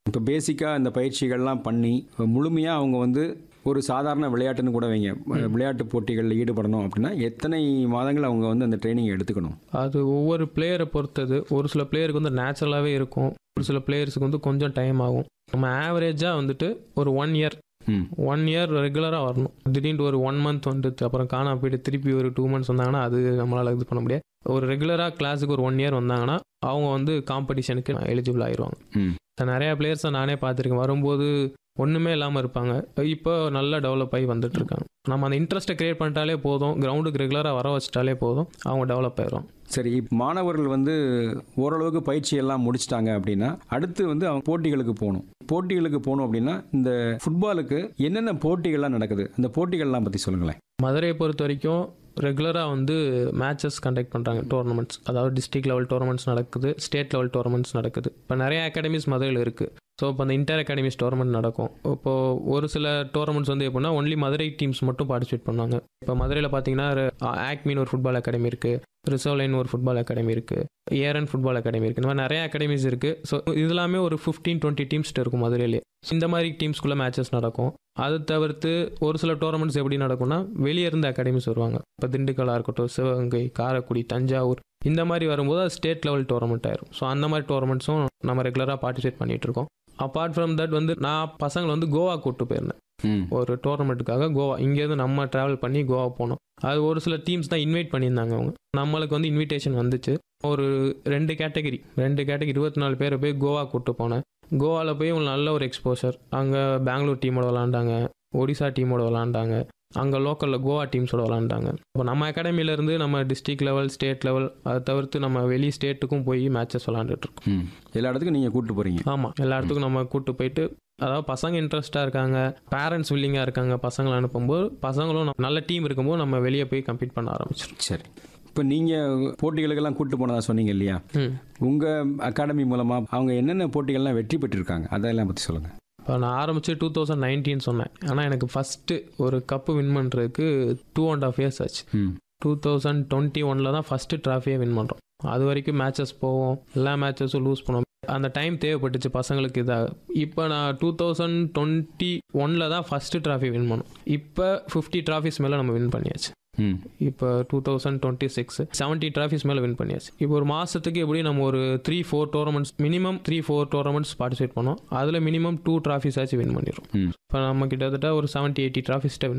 இப்போ பேசிக்காக இந்த பயிற்சிகள்லாம் பண்ணி முழுமையாக அவங்க வந்து ஒரு சாதாரண விளையாட்டுன்னு கூட வைங்க விளையாட்டு போட்டிகளில் ஈடுபடணும் அப்படின்னா எத்தனை மாதங்கள் அவங்க வந்து அந்த ட்ரைனிங் எடுத்துக்கணும் அது ஒவ்வொரு பிளேயரை பொறுத்தது ஒரு சில பிளேயருக்கு வந்து நேச்சுரலாகவே இருக்கும் ஒரு சில பிளேயர்ஸுக்கு வந்து கொஞ்சம் டைம் ஆகும் நம்ம ஆவரேஜாக வந்துட்டு ஒரு one year hmm one year ரெகுலராக வரணும் திடீர்னு ஒரு ஒன் மந்த் வந்துட்டு அப்புறம் காணா போயிட்டு திருப்பி ஒரு டூ மந்த்ஸ் வந்தாங்கன்னா அது நம்மளால் இது பண்ண முடியாது ஒரு ரெகுலராக கிளாஸுக்கு ஒரு ஒன் இயர் வந்தாங்கன்னா அவங்க வந்து காம்படிஷனுக்கு எலிஜிபிள் ஆயிடுவாங்க ம் நிறைய பிளேயர்ஸை நானே பார்த்துருக்கேன் வரும்போது ஒன்றுமே இல்லாமல் இருப்பாங்க இப்போ நல்லா டெவலப் ஆகி வந்துட்டு இருக்காங்க நம்ம அந்த இன்ட்ரெஸ்ட்டை கிரியேட் பண்ணிட்டாலே போதும் கிரவுண்டுக்கு ரெகுலராக வர வச்சிட்டாலே போதும் அவங்க டெவலப் ஆயிடுவாங்க சரி இப்ப மாணவர்கள் வந்து ஓரளவுக்கு பயிற்சி எல்லாம் முடிச்சிட்டாங்க அப்படின்னா அடுத்து வந்து அவங்க போட்டிகளுக்கு போகணும் போட்டிகளுக்கு போகணும் அப்படின்னா இந்த ஃபுட்பாலுக்கு என்னென்ன போட்டிகள்லாம் நடக்குது அந்த போட்டிகள்லாம் பற்றி சொல்லுங்களேன் மதுரையை பொறுத்த வரைக்கும் ரெகுலராக வந்து மேட்சஸ் கண்டக்ட் பண்ணுறாங்க டோர்னமெண்ட்ஸ் அதாவது டிஸ்ட்ரிக்ட் லெவல் டோர்னமெண்ட்ஸ் நடக்குது ஸ்டேட் லெவல் டோர்னமெண்ட்ஸ் நடக்குது இப்போ நிறைய அகாடமிஸ் மதுரையில் இருக்குது ஸோ இப்போ அந்த இன்டர் அகாடமிஸ் டோர்னமெண்ட் நடக்கும் இப்போது ஒரு சில டோர்னமெண்ட்ஸ் வந்து எப்படின்னா ஒன்லி மதுரை டீம்ஸ் மட்டும் பார்ட்டிசிபேட் பண்ணுவாங்க இப்போ மதுரையில் பார்த்தீங்கன்னா ஆக்மின்னு ஒரு ஃபுட்பால் அகாடமி இருக்குது ரிசர்வ் லைன் ஒரு ஃபுட்பால் அகாடமி இருக்குது ஏரன் ஃபுட்பால் அகாடமி இருக்குது இந்த மாதிரி நிறைய அகாடமிஸ் இருக்குது ஸோ இது எல்லாமே ஒரு ஃபிஃப்டீன் டுவெண்ட்டி டீம்ஸ் இருக்கும் மதுரையிலே இந்த மாதிரி டீம்ஸ்குள்ளே மேட்சஸ் நடக்கும் அது தவிர்த்து ஒரு சில டோர்னமெண்ட்ஸ் எப்படி நடக்கும்னா வெளியே இருந்து அகாடமிஸ் வருவாங்க இப்போ திண்டுக்கல்லாக இருக்கட்டும் சிவகங்கை காரைக்குடி தஞ்சாவூர் இந்த மாதிரி வரும்போது அது ஸ்டேட் லெவல் டோர்னமெண்ட் ஆயிரும் ஸோ அந்த மாதிரி டோர்னமெண்ட்ஸும் நம்ம ரெகுலராக பார்ட்டிசிபேட் பண்ணிட்டு இருக்கோம் அப்பார்ட் ஃப்ரம் தட் வந்து நான் பசங்களை வந்து கோவா கூப்பிட்டு போயிருந்தேன் ம் ஒரு டோர்னமெண்ட்டுக்காக கோவா இங்கேருந்து நம்ம ட்ராவல் பண்ணி கோவா போனோம் அது ஒரு சில டீம்ஸ் தான் இன்வைட் பண்ணியிருந்தாங்க அவங்க நம்மளுக்கு வந்து இன்விடேஷன் வந்துச்சு ஒரு ரெண்டு கேட்டகரி ரெண்டு கேட்டகரி இருபத்தி நாலு பேரை போய் கோவா கூப்பிட்டு போனேன் கோவாவில் போய் உங்களுக்கு நல்ல ஒரு எக்ஸ்போஷர் அங்கே பெங்களூர் டீமோட விளாண்டாங்க ஒடிசா டீமோட விளாண்டாங்க அங்கே லோக்கலில் கோவா டீம்ஸோட விளாண்டாங்க இப்போ நம்ம அகாடமிலேருந்து நம்ம டிஸ்ட்ரிக்ட் லெவல் ஸ்டேட் லெவல் அதை தவிர்த்து நம்ம வெளி ஸ்டேட்டுக்கும் போய் மேட்சஸ் விளாண்டுட்டு இருக்கோம் ம் எல்லா இடத்துக்கும் நீங்கள் கூப்பிட்டு போகிறீங்க ஆமாம் எல்லா இடத்துக்கும் நம்ம கூட்டு போயிட்டு அதாவது பசங்க இன்ட்ரெஸ்ட்டாக இருக்காங்க பேரண்ட்ஸ் வில்லிங்காக இருக்காங்க பசங்களை அனுப்பும்போது பசங்களும் நம்ம- நல்ல டீம் இருக்கும்போது நம்ம வெளியே போய் கம்பீட் பண்ண ஆரம்பிச்சிடும் சரி இப்போ நீங்கள் போட்டிகளுக்கெல்லாம் கூப்பிட்டு போனதா சொன்னீங்க இல்லையா ம் உங்கள் அகாடமி மூலமாக அவங்க என்னென்ன போட்டிகள்லாம் வெற்றி பெற்றிருக்காங்க அதெல்லாம் பற்றி சொல்லுங்கள் இப்போ நான் ஆரம்பித்து டூ தௌசண்ட் நைன்டீன் சொன்னேன் ஆனால் எனக்கு ஃபஸ்ட்டு ஒரு கப்பு வின் பண்ணுறதுக்கு டூ அண்ட் ஆஃப் இயர்ஸ் ஆச்சு ம் டூ தௌசண்ட் டுவெண்ட்டி ஒனில் தான் ஃபஸ்ட்டு ட்ராஃபியை வின் பண்ணுறோம் அது வரைக்கும் மேட்சஸ் போவோம் எல்லா மேட்சஸும் லூஸ் பண்ணுவோம் அந்த டைம் தேவைப்பட்டுச்சு பசங்களுக்கு இதாக இப்போ நான் டூ தௌசண்ட் டுவெண்ட்டி ஒனில் தான் ஃபஸ்ட்டு ட்ராஃபி வின் பண்ணோம் இப்போ ஃபிஃப்டி ட்ராஃபிஸ் மேலே நம்ம வின் பண்ணியாச்சு ம் இப்போ two thousand twenty six seventy trophies மேலே வின் பண்ணியாச்சு இப்போ ஒரு மாதத்துக்கு எப்படி நம்ம ஒரு three four tournaments minimum three four tournaments participate பண்ணோம் அதில் மினிமம் டூ ட்ராஃபிஸ் ஆச்சு வின் பண்ணிடுறோம் ம் இப்போ நம்ம கிட்டத்தட்ட ஒரு செவன்ட்டி எயிட்டி ட்ராஃபிஸ்ட்டை வின்